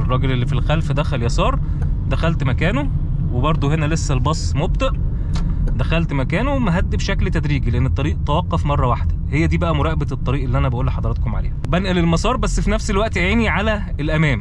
الراجل اللي في الخلف دخل يسار دخلت مكانه وبرده هنا لسه الباص مبطئ دخلت مكانه مهدي بشكل تدريجي لان الطريق توقف مره واحده هي دي بقى مراقبه الطريق اللي انا بقول لحضراتكم عليها بنقل المسار بس في نفس الوقت عيني على الامام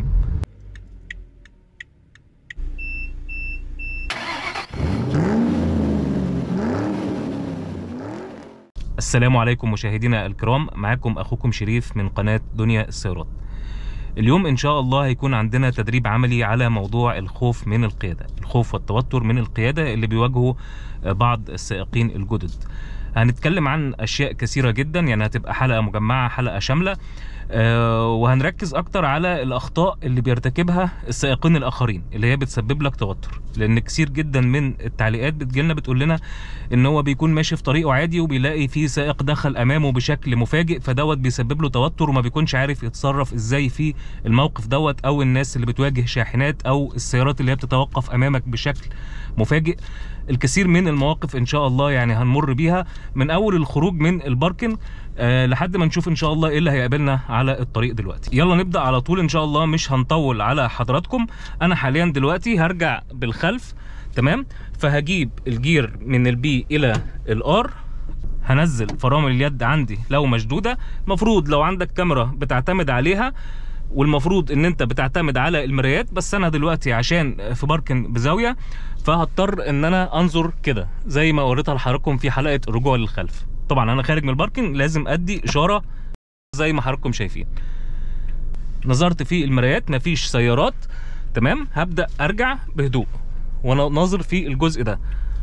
السلام عليكم مشاهدينا الكرام معاكم اخوكم شريف من قناه دنيا السيارات اليوم ان شاء الله هيكون عندنا تدريب عملي على موضوع الخوف من القياده الخوف والتوتر من القياده اللي بيواجهه بعض السائقين الجدد هنتكلم عن اشياء كثيره جدا يعني هتبقى حلقه مجمعه حلقه شامله آه وهنركز اكتر على الاخطاء اللي بيرتكبها السائقين الاخرين اللي هي بتسبب لك توتر لان كثير جدا من التعليقات بتجيلنا بتقول لنا ان هو بيكون ماشي في طريقه عادي وبيلاقي في سائق دخل امامه بشكل مفاجئ فدوت بيسبب له توتر وما بيكونش عارف يتصرف ازاي في الموقف دوت او الناس اللي بتواجه شاحنات او السيارات اللي هي بتتوقف امامك بشكل مفاجئ الكثير من المواقف ان شاء الله يعني هنمر بيها من اول الخروج من الباركن أه لحد ما نشوف ان شاء الله ايه اللي هيقابلنا على الطريق دلوقتي يلا نبدا على طول ان شاء الله مش هنطول على حضراتكم انا حاليا دلوقتي هرجع بالخلف تمام فهجيب الجير من البي الى الار هنزل فرامل اليد عندي لو مشدوده المفروض لو عندك كاميرا بتعتمد عليها والمفروض ان انت بتعتمد على المرايات بس انا دلوقتي عشان في باركن بزاويه فهضطر ان انا انظر كده زي ما وريتها لحضراتكم في حلقه الرجوع للخلف طبعا انا خارج من الباركنج لازم ادي اشاره زي ما حضراتكم شايفين نظرت في المرايات مفيش سيارات تمام هبدا ارجع بهدوء وانا ناظر في الجزء ده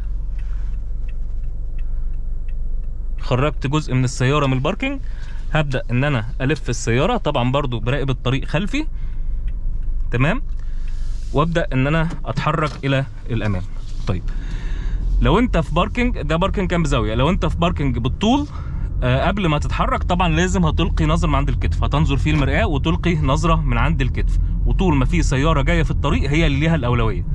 خرجت جزء من السياره من الباركنج هبدا ان انا الف السياره طبعا برضو براقب الطريق خلفي تمام وابدا ان انا اتحرك الى الامام طيب لو انت في باركنج ده باركنج كام بزاويه لو انت في باركنج بالطول آه قبل ما تتحرك طبعا لازم هتلقي نظر من عند الكتف هتنظر في المرآة وتلقي نظرة من عند الكتف وطول ما في سيارة جاية في الطريق هي اللي ليها الأولوية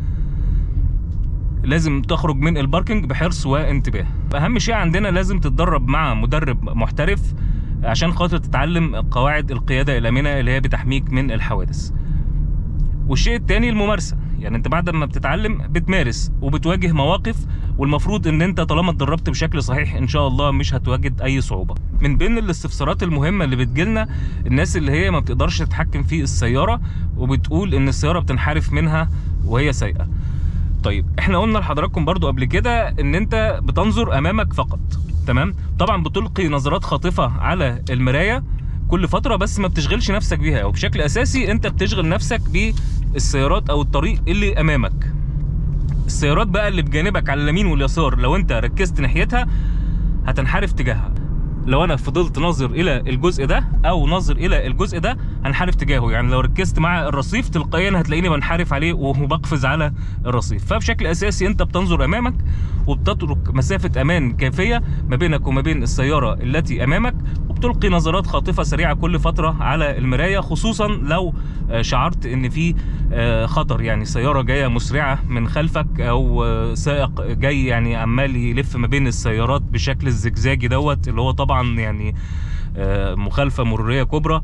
لازم تخرج من الباركنج بحرص وانتباه أهم شيء عندنا لازم تتدرب مع مدرب محترف عشان خاطر تتعلم قواعد القيادة الآمنة اللي هي بتحميك من الحوادث والشيء التاني الممارسة يعني انت بعد ما بتتعلم بتمارس وبتواجه مواقف والمفروض ان انت طالما اتدربت بشكل صحيح ان شاء الله مش هتواجد اي صعوبة من بين الاستفسارات المهمة اللي بتجيلنا الناس اللي هي ما بتقدرش تتحكم في السيارة وبتقول ان السيارة بتنحرف منها وهي سايقة طيب احنا قلنا لحضراتكم برضو قبل كده ان انت بتنظر امامك فقط تمام طبعا بتلقي نظرات خاطفة على المراية كل فتره بس ما بتشغلش نفسك بيها او بشكل اساسي انت بتشغل نفسك بالسيارات او الطريق اللي امامك السيارات بقى اللي بجانبك على اليمين واليسار لو انت ركزت ناحيتها هتنحرف تجاهها لو انا فضلت ناظر الى الجزء ده او ناظر الى الجزء ده هنحرف تجاهه يعني لو ركزت مع الرصيف تلقائيا هتلاقيني بنحرف عليه وبقفز على الرصيف فبشكل اساسي انت بتنظر امامك وبتترك مسافه امان كافيه ما بينك وما بين السياره التي امامك وبتلقي نظرات خاطفه سريعه كل فتره على المرايه خصوصا لو شعرت ان في خطر يعني سياره جايه مسرعه من خلفك او سائق جاي يعني عمال يلف ما بين السيارات بشكل الزجزاجي دوت اللي هو طبعا يعني مخالفه مروريه كبرى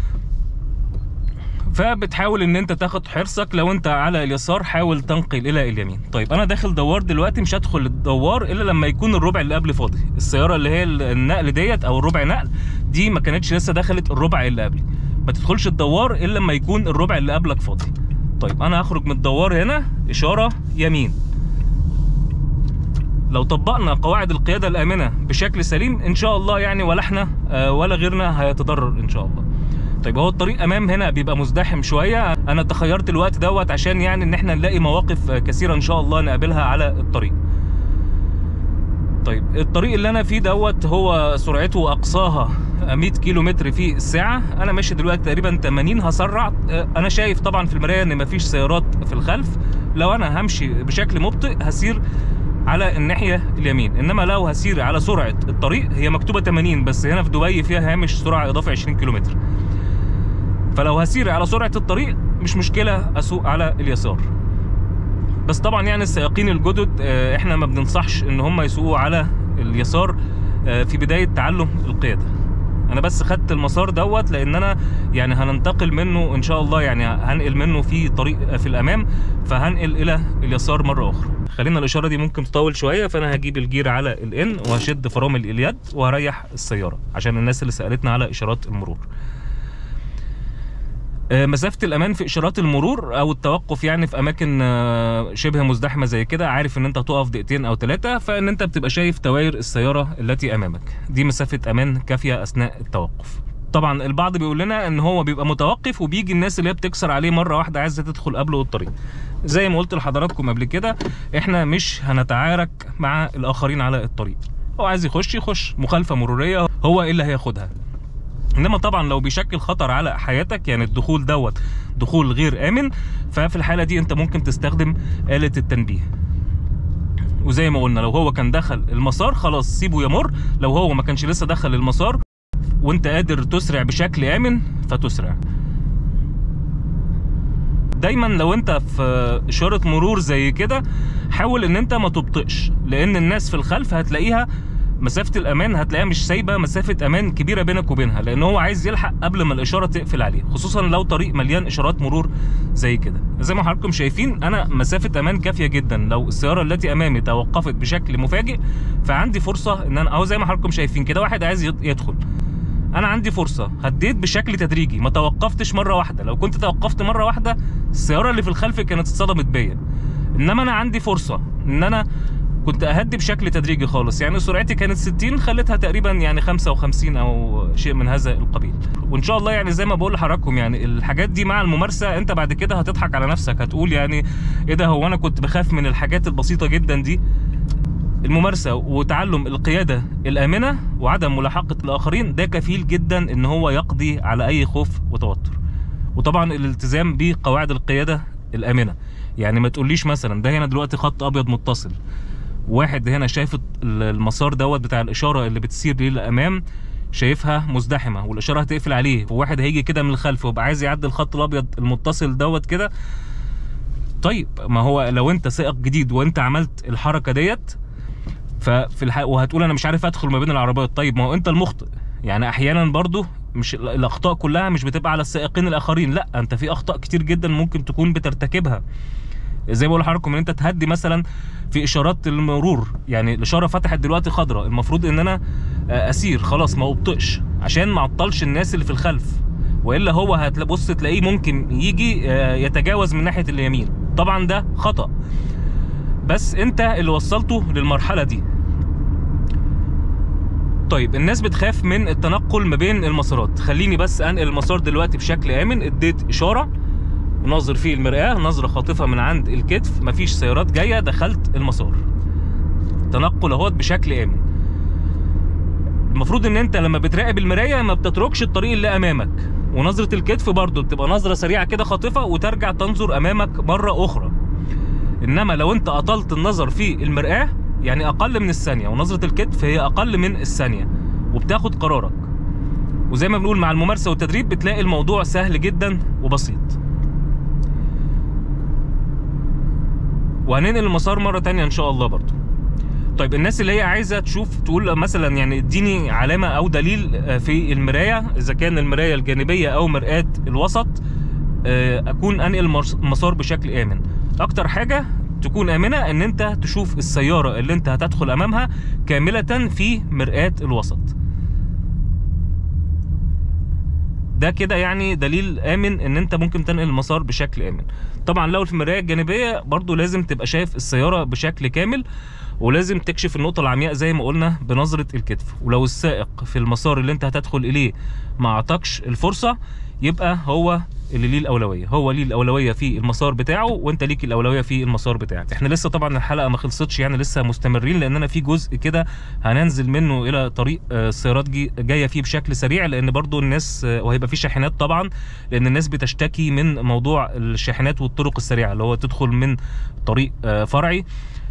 فبتحاول ان انت تاخد حرصك لو انت على اليسار حاول تنقل الى اليمين طيب انا داخل دوار دلوقتي مش هدخل الدوار الا لما يكون الربع اللي قبل فاضي السياره اللي هي النقل ديت او الربع نقل دي ما كانتش لسه دخلت الربع اللي قبلي ما تدخلش الدوار الا لما يكون الربع اللي قبلك فاضي طيب انا هخرج من الدوار هنا اشاره يمين لو طبقنا قواعد القياده الامنه بشكل سليم ان شاء الله يعني ولا احنا ولا غيرنا هيتضرر ان شاء الله طيب هو الطريق امام هنا بيبقى مزدحم شويه انا تخيرت الوقت دوت عشان يعني ان احنا نلاقي مواقف كثيره ان شاء الله نقابلها على الطريق طيب الطريق اللي انا فيه دوت هو سرعته اقصاها 100 كيلو متر في الساعه انا ماشي دلوقتي تقريبا 80 هسرع انا شايف طبعا في المرايه ان مفيش سيارات في الخلف لو انا همشي بشكل مبطئ هسير على الناحيه اليمين انما لو هسير على سرعه الطريق هي مكتوبه 80 بس هنا في دبي فيها هامش سرعه اضافي 20 كيلو متر فلو هسير على سرعه الطريق مش مشكله اسوق على اليسار بس طبعا يعني السائقين الجدد احنا ما بننصحش ان هم يسوقوا على اليسار في بدايه تعلم القياده انا بس خدت المسار دوت لان انا يعني هننتقل منه ان شاء الله يعني هنقل منه في طريق في الامام فهنقل الى اليسار مره اخرى خلينا الاشاره دي ممكن تطول شويه فانا هجيب الجير على الان وهشد فرامل اليد وهريح السياره عشان الناس اللي سالتنا على اشارات المرور آه، مسافة الأمان في إشارات المرور أو التوقف يعني في أماكن آه، شبه مزدحمة زي كده عارف إن أنت هتقف دقيقتين أو ثلاثة فإن أنت بتبقى شايف تواير السيارة التي أمامك دي مسافة أمان كافية أثناء التوقف طبعا البعض بيقول لنا ان هو بيبقى متوقف وبيجي الناس اللي هي بتكسر عليه مره واحده عايزه تدخل قبله الطريق زي ما قلت لحضراتكم قبل كده احنا مش هنتعارك مع الاخرين على الطريق هو عايز يخش يخش مخالفه مروريه هو ايه اللي هياخدها انما طبعا لو بيشكل خطر على حياتك يعني الدخول دوت دخول غير امن ففي الحاله دي انت ممكن تستخدم اله التنبيه وزي ما قلنا لو هو كان دخل المسار خلاص سيبه يمر لو هو ما كانش لسه دخل المسار وانت قادر تسرع بشكل امن فتسرع دايما لو انت في اشاره مرور زي كده حاول ان انت ما تبطئش لان الناس في الخلف هتلاقيها مسافه الامان هتلاقيها مش سايبه مسافه امان كبيره بينك وبينها لان هو عايز يلحق قبل ما الاشاره تقفل عليه خصوصا لو طريق مليان اشارات مرور زي كده زي ما حضراتكم شايفين انا مسافه امان كافيه جدا لو السياره التي امامي توقفت بشكل مفاجئ فعندي فرصه ان انا او زي ما حضراتكم شايفين كده واحد عايز يدخل انا عندي فرصه هديت بشكل تدريجي ما توقفتش مره واحده لو كنت توقفت مره واحده السياره اللي في الخلف كانت اتصدمت بيا انما انا عندي فرصه ان انا كنت اهدي بشكل تدريجي خالص يعني سرعتي كانت 60 خليتها تقريبا يعني 55 او شيء من هذا القبيل وان شاء الله يعني زي ما بقول لحضراتكم يعني الحاجات دي مع الممارسه انت بعد كده هتضحك على نفسك هتقول يعني ايه ده هو انا كنت بخاف من الحاجات البسيطه جدا دي الممارسه وتعلم القياده الامنه وعدم ملاحقه الاخرين ده كفيل جدا ان هو يقضي على اي خوف وتوتر وطبعا الالتزام بقواعد القياده الامنه يعني ما تقوليش مثلا ده هنا دلوقتي خط ابيض متصل واحد هنا شايف المسار دوت بتاع الاشاره اللي بتسير للامام شايفها مزدحمه والاشاره هتقفل عليه وواحد هيجي كده من الخلف ويبقى عايز يعدي الخط الابيض المتصل دوت كده طيب ما هو لو انت سائق جديد وانت عملت الحركه ديت ففي الح... وهتقول انا مش عارف ادخل ما بين العربيات طيب ما هو انت المخطئ يعني احيانا برضو مش الاخطاء كلها مش بتبقى على السائقين الاخرين لا انت في اخطاء كتير جدا ممكن تكون بترتكبها زي ما بقول لحضراتكم ان انت تهدي مثلا في اشارات المرور يعني الاشاره فتحت دلوقتي خضراء المفروض ان انا اسير خلاص ما ابطئش عشان ما اعطلش الناس اللي في الخلف والا هو هتبص تلاقيه ممكن يجي يتجاوز من ناحيه اليمين طبعا ده خطا بس انت اللي وصلته للمرحله دي طيب الناس بتخاف من التنقل ما بين المسارات خليني بس انقل المسار دلوقتي بشكل امن اديت اشاره ناظر فيه المرآة نظرة خاطفة من عند الكتف مفيش سيارات جاية دخلت المسار تنقل اهوت بشكل آمن المفروض ان انت لما بتراقب المراية ما بتتركش الطريق اللي امامك ونظرة الكتف برضو بتبقى نظرة سريعة كده خاطفة وترجع تنظر امامك مرة اخرى انما لو انت اطلت النظر في المرآة يعني اقل من الثانية ونظرة الكتف هي اقل من الثانية وبتاخد قرارك وزي ما بنقول مع الممارسة والتدريب بتلاقي الموضوع سهل جدا وبسيط وهننقل المسار مره تانية ان شاء الله برضو طيب الناس اللي هي عايزه تشوف تقول مثلا يعني اديني علامه او دليل في المرايه اذا كان المرايه الجانبيه او مرآه الوسط اكون انقل المسار بشكل امن اكتر حاجه تكون امنه ان انت تشوف السياره اللي انت هتدخل امامها كامله في مرآه الوسط ده كده يعني دليل امن ان انت ممكن تنقل المسار بشكل امن طبعا لو في المرايه الجانبيه برضو لازم تبقى شايف السياره بشكل كامل ولازم تكشف النقطه العمياء زي ما قلنا بنظره الكتف ولو السائق في المسار اللي انت هتدخل اليه ما اعطاكش الفرصه يبقى هو اللي ليه الاولويه هو ليه الاولويه في المسار بتاعه وانت ليك الاولويه في المسار بتاعك احنا لسه طبعا الحلقه ما خلصتش يعني لسه مستمرين لاننا في جزء كده هننزل منه الى طريق السيارات جايه فيه بشكل سريع لان برضو الناس وهيبقى في شاحنات طبعا لان الناس بتشتكي من موضوع الشاحنات والطرق السريعه اللي هو تدخل من طريق فرعي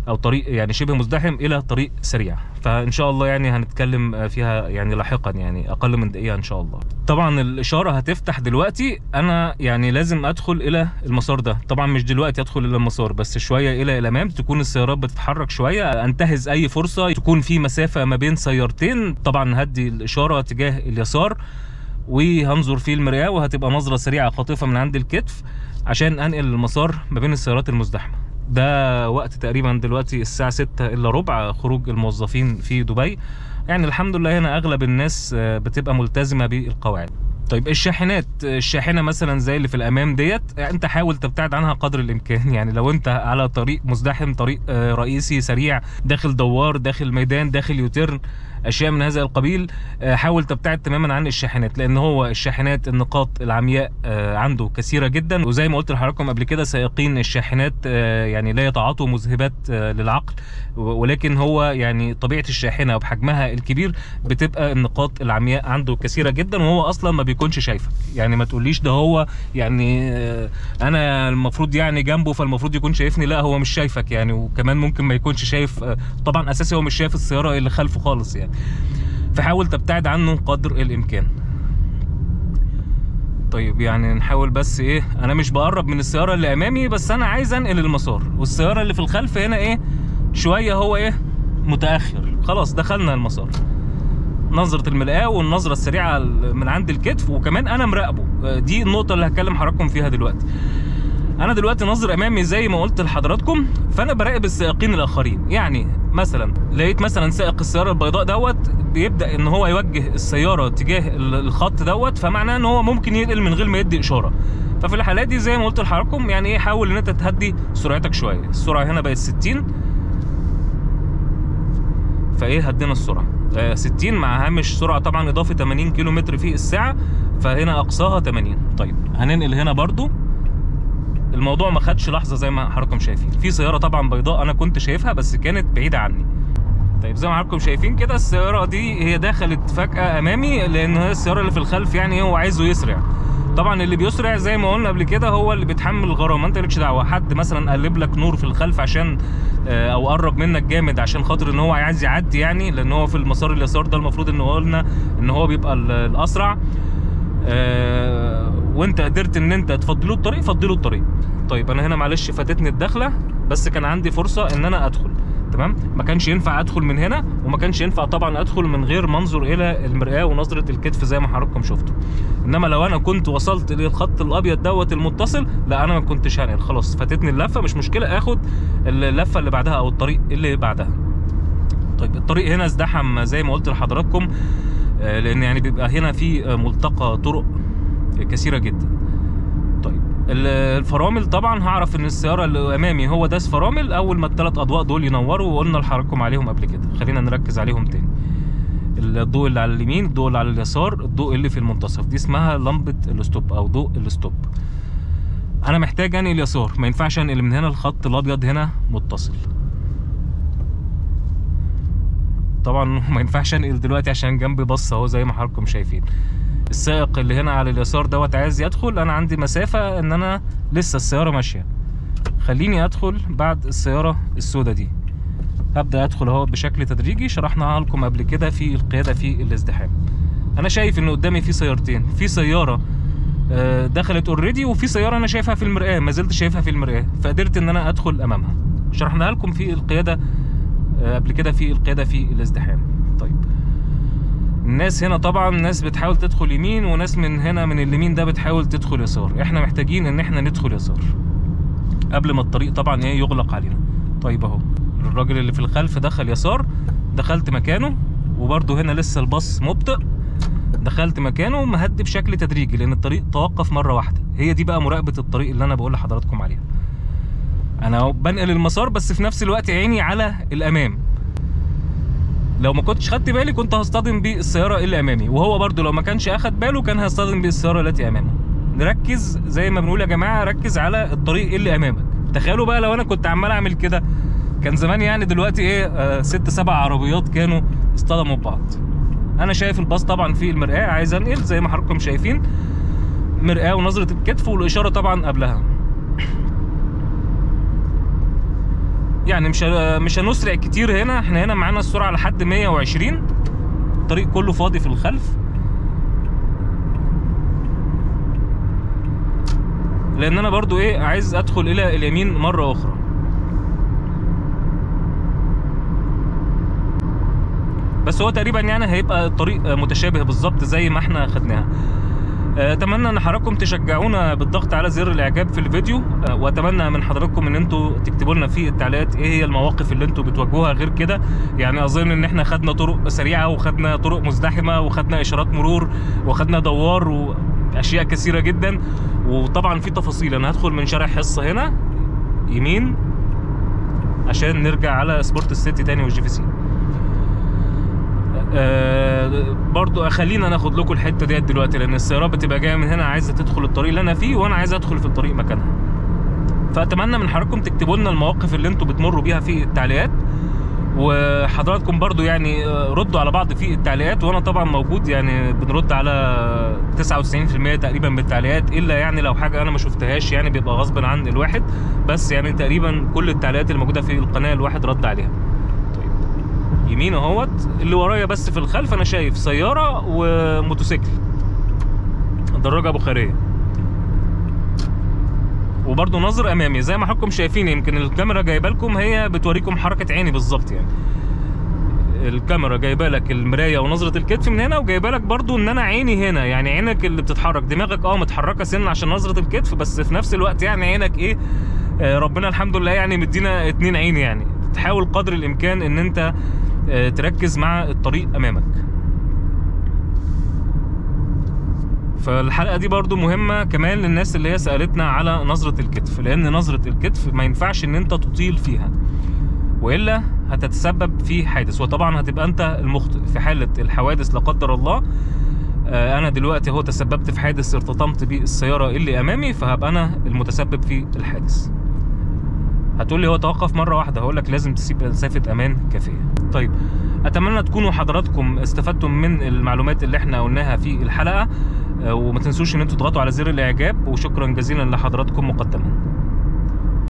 او طريق يعني شبه مزدحم الى طريق سريع فان شاء الله يعني هنتكلم آه، فيها يعني لاحقا يعني اقل من دقيقه ان شاء الله طبعا الاشاره هتفتح دلوقتي انا يعني لازم ادخل الى المسار ده طبعا مش دلوقتي ادخل الى المسار بس شويه الى الامام تكون السيارات بتتحرك شويه انتهز اي فرصه تكون في مسافه ما بين سيارتين طبعا هدي الاشاره تجاه اليسار وهنظر في المرآة وهتبقى نظرة سريعة خاطفة من عند الكتف عشان انقل المسار ما بين السيارات المزدحمة ده وقت تقريبا دلوقتي الساعة 6 الا ربع خروج الموظفين في دبي يعني الحمد لله هنا اغلب الناس آه، بتبقى ملتزمة بالقواعد طيب الشاحنات الشاحنه مثلا زي اللي في الامام ديت انت حاول تبتعد عنها قدر الامكان يعني لو انت على طريق مزدحم طريق آه، رئيسي سريع داخل دوار داخل ميدان داخل يوتيرن اشياء من هذا القبيل آه، حاول تبتعد تماما عن الشاحنات لان هو الشاحنات النقاط العمياء آه، عنده كثيره جدا وزي ما قلت لحضراتكم قبل كده سائقين الشاحنات آه، يعني لا يتعاطوا مذهبات آه، للعقل و- ولكن هو يعني طبيعه الشاحنه وبحجمها الكبير بتبقى النقاط العمياء عنده كثيره جدا وهو اصلا ما بيكونش شايفك يعني ما تقوليش ده هو يعني آه، انا المفروض يعني جنبه فالمفروض يكون شايفني لا هو مش شايفك يعني وكمان ممكن ما يكونش شايف آه، طبعا اساسي هو مش شايف السياره اللي خلفه خالص يعني فحاول تبتعد عنه قدر الامكان طيب يعني نحاول بس ايه انا مش بقرب من السياره اللي امامي بس انا عايز انقل المسار والسياره اللي في الخلف هنا ايه شويه هو ايه متاخر خلاص دخلنا المسار نظرة المرآة والنظرة السريعة من عند الكتف وكمان أنا مراقبه آه، دي النقطة اللي هتكلم حضراتكم فيها دلوقتي انا دلوقتي ناظر امامي زي ما قلت لحضراتكم فانا براقب السائقين الاخرين يعني مثلا لقيت مثلا سائق السياره البيضاء دوت بيبدا ان هو يوجه السياره تجاه ال- الخط دوت فمعناه ان هو ممكن ينقل من غير ما يدي اشاره ففي الحالات دي زي ما قلت لحضراتكم يعني ايه حاول ان انت تهدي سرعتك شويه السرعه هنا بقت 60 فايه هدينا السرعه آه 60 مع هامش سرعه طبعا اضافي 80 كيلو متر في الساعه فهنا اقصاها 80 طيب هننقل هنا برضو الموضوع ما خدش لحظه زي ما حضراتكم شايفين في سياره طبعا بيضاء انا كنت شايفها بس كانت بعيده عني طيب زي ما حضراتكم شايفين كده السياره دي هي دخلت فجاه امامي لان هي السياره اللي في الخلف يعني هو عايزه يسرع طبعا اللي بيسرع زي ما قلنا قبل كده هو اللي بيتحمل الغرامه انت مالكش دعوه حد مثلا قلب لك نور في الخلف عشان آه، او قرب منك جامد عشان خاطر ان هو عايز يعدي يعني لان هو في المسار اليسار ده المفروض ان هو قلنا ان هو بيبقى ال- الاسرع آه، وانت قدرت ان انت تفضله الطريق فضله الطريق طيب انا هنا معلش فاتتني الدخله بس كان عندي فرصه ان انا ادخل تمام ما كانش ينفع ادخل من هنا وما كانش ينفع طبعا ادخل من غير منظر الى المرآة ونظرة الكتف زي ما حضراتكم شفتوا انما لو انا كنت وصلت للخط الابيض دوت المتصل لا انا ما كنتش هنقل خلاص فاتتني اللفه مش مشكله اخد اللفه اللي بعدها او الطريق اللي بعدها طيب الطريق هنا ازدحم زي ما قلت لحضراتكم آه، لان يعني بيبقى هنا في آه، ملتقى طرق كثيره جدا طيب ال- الفرامل طبعا هعرف ان السياره اللي امامي هو داس فرامل اول ما الثلاث اضواء دول ينوروا وقلنا لحضراتكم عليهم قبل كده خلينا نركز عليهم تاني الضوء اللي على اليمين الضوء اللي على اليسار الضوء اللي في المنتصف دي اسمها لمبه الستوب او ضوء الستوب انا محتاج انقل اليسار ما ينفعش انقل من هنا الخط الابيض هنا متصل طبعا ما ينفعش انقل دلوقتي عشان جنبي بص اهو زي ما حضراتكم شايفين السائق اللي هنا على اليسار دوت عايز يدخل انا عندي مسافه ان انا لسه السياره ماشيه خليني ادخل بعد السياره السوداء دي هبدا ادخل اهو بشكل تدريجي شرحناها لكم قبل كده في القياده في الازدحام انا شايف ان قدامي في سيارتين في سياره آه، دخلت اوريدي وفي سياره انا شايفها في المرآه ما زلت شايفها في المرآه فقدرت ان انا ادخل امامها شرحناها لكم في القياده آه، قبل كده في القياده في الازدحام طيب الناس هنا طبعا ناس بتحاول تدخل يمين وناس من هنا من اليمين ده بتحاول تدخل يسار احنا محتاجين ان احنا ندخل يسار قبل ما الطريق طبعا ايه يغلق علينا طيب اهو الراجل اللي في الخلف دخل يسار دخلت مكانه وبرده هنا لسه الباص مبطئ دخلت مكانه مهدي بشكل تدريجي لان الطريق توقف مره واحده هي دي بقى مراقبه الطريق اللي انا بقول لحضراتكم عليها انا أهو بنقل المسار بس في نفس الوقت عيني على الامام لو ما كنتش خدت بالي كنت هصطدم بالسياره اللي امامي وهو برضو لو ما كانش اخد باله كان هيصطدم بالسياره التي امامه نركز زي ما بنقول يا جماعه ركز على الطريق اللي امامك تخيلوا بقى لو انا كنت عمال اعمل كده كان زمان يعني دلوقتي ايه آه ست سبع عربيات كانوا اصطدموا ببعض انا شايف الباص طبعا في المرآة عايز انقل زي ما حضراتكم شايفين مرآة ونظرة الكتف والاشارة طبعا قبلها يعني مش ه- مش هنسرع كتير هنا احنا هنا معانا السرعه لحد 120 الطريق كله فاضي في الخلف لان انا برضو ايه عايز ادخل الى اليمين مره اخرى بس هو تقريبا يعني هيبقى الطريق متشابه بالظبط زي ما احنا خدناها آه، اتمنى ان حضراتكم تشجعونا بالضغط على زر الاعجاب في الفيديو آه، واتمنى من حضراتكم ان انتوا تكتبوا لنا في التعليقات ايه هي المواقف اللي انتوا بتواجهوها غير كده يعني اظن ان احنا خدنا طرق سريعه وخدنا طرق مزدحمه وخدنا اشارات مرور وخدنا دوار واشياء كثيره جدا وطبعا في تفاصيل انا هدخل من شارع حصه هنا يمين عشان نرجع على سبورت السيتي تاني والجي في سي آه برضو خلينا ناخد لكم الحته ديت دلوقتي لان السيارات بتبقى جايه من هنا عايزه تدخل الطريق اللي انا فيه وانا عايز ادخل في الطريق مكانها فاتمنى من حضراتكم تكتبوا لنا المواقف اللي انتوا بتمروا بيها في التعليقات وحضراتكم برضو يعني آه، ردوا على بعض في التعليقات وانا طبعا موجود يعني بنرد على 99% تقريبا بالتعليقات الا يعني لو حاجه انا ما شفتهاش يعني بيبقى غصب عن الواحد بس يعني تقريبا كل التعليقات اللي موجوده في القناه الواحد رد عليها طيب يمين اهوت اللي ورايا بس في الخلف انا شايف سياره وموتوسيكل دراجه بخاريه وبرضه نظر امامي زي ما حضراتكم شايفين يمكن الكاميرا جايبه لكم هي بتوريكم حركه عيني بالظبط يعني الكاميرا جايبه لك المرايه ونظره الكتف من هنا وجايبه لك برضو ان انا عيني هنا يعني عينك اللي بتتحرك دماغك اه متحركه سن عشان نظره الكتف بس في نفس الوقت يعني عينك ايه آه ربنا الحمد لله يعني مدينا اتنين عين يعني تحاول قدر الامكان ان انت آه تركز مع الطريق امامك فالحلقه دي برضو مهمه كمان للناس اللي هي سالتنا على نظره الكتف لان نظره الكتف ما ينفعش ان انت تطيل فيها والا هتتسبب في حادث وطبعا هتبقى انت المخطئ في حاله الحوادث لا قدر الله آه، انا دلوقتي هو تسببت في حادث ارتطمت بالسياره اللي امامي فهبقى انا المتسبب في الحادث هتقول لي هو توقف مره واحده هقول لك لازم تسيب مسافه امان كافيه طيب اتمنى تكونوا حضراتكم استفدتم من المعلومات اللي احنا قلناها في الحلقه آه، وما تنسوش ان انتوا تضغطوا على زر الاعجاب وشكرا جزيلا لحضراتكم مقدما